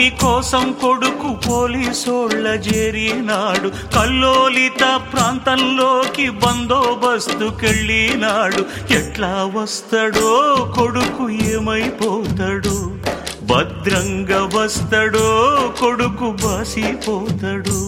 కూటి కోసం కొడుకు పోలీసోళ్ళ చేరినాడు కల్లోలిత ప్రాంతంలోకి బందోబస్తుకెళ్ళినాడు ఎట్లా వస్తాడో కొడుకు ఏమైపోతాడు భద్రంగా వస్తాడో కొడుకు బాసిపోతాడు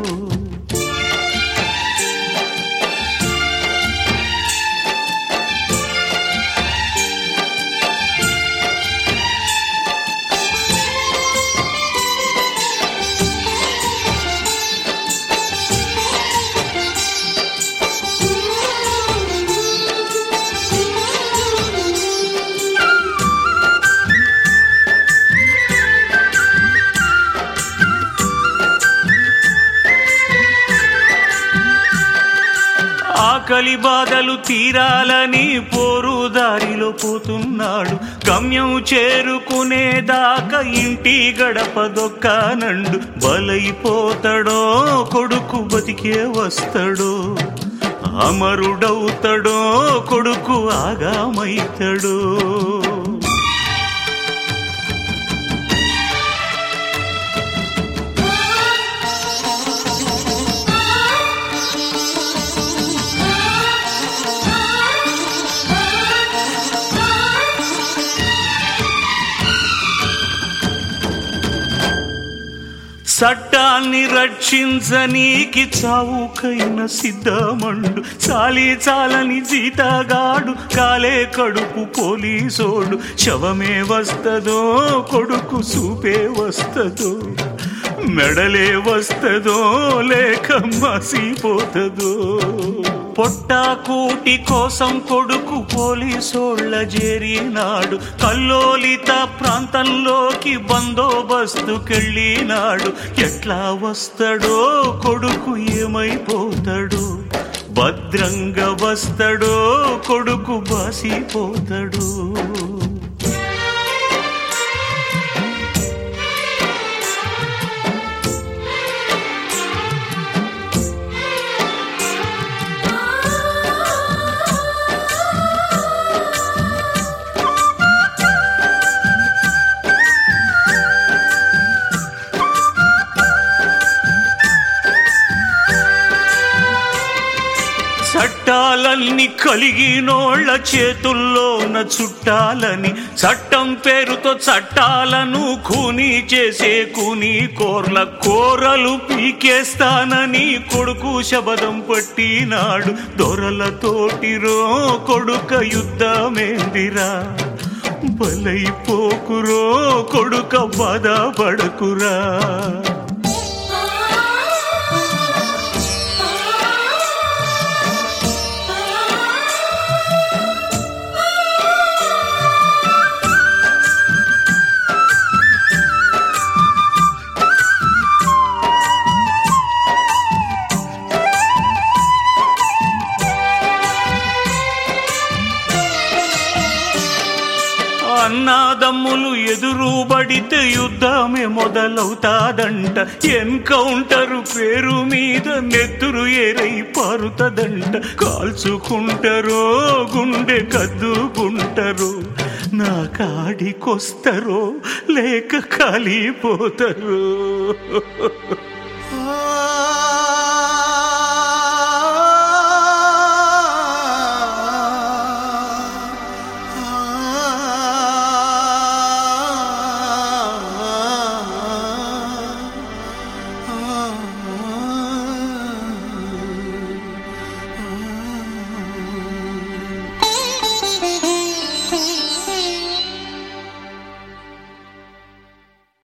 ఆకలి బాధలు తీరాలని పోరు దారిలో పోతున్నాడు గమ్యం చేరుకునేదాకా ఇంటి గడప దొక్కానండు బలైపోతాడో కొడుకు బతికే వస్తాడో అమరుడవుతాడో కొడుకు ఆగామైతాడో చట్టాన్ని రక్షించనీకి చావుకైన సిద్ధమండు చాలి చాలని జీతగాడు కాలే కడుపు పోలీసోడు శవమే వస్తదో కొడుకు సూపే వస్తదో మెడలే వస్తదో లేక మసిపోతదో పొట్టా కూటి కోసం కొడుకు పోలీసోళ్ళ చేరినాడు కల్లోలిత ప్రాంతంలోకి బందోబస్తుకెళ్ళినాడు ఎట్లా వస్తాడో కొడుకు ఏమైపోతాడు భద్రంగా వస్తాడో కొడుకు బాసిపోతాడు చట్టాలన్నీ కలిగినోళ్ళ చేతుల్లోన చుట్టాలని చట్టం పేరుతో చట్టాలను కూనీ చేసే కూనీ కోర్ల కోరలు పీకేస్తానని కొడుకు శబదం పట్టినాడు దొరలతోటిరో కొడుక యుద్ధమేందిరా బలైపోకురో కొడుక బాధపడకురా అన్నాదమ్ములు ఎదురుబడితే యుద్ధమే మొదలవుతాదంట ఎన్కౌంటర్ పేరు మీద నెత్తురు ఏరై పారుతదంట కాల్చుకుంటారో గుండె కద్దుకుంటారో నా కాడికొస్తారో లేక కాలిపోతారో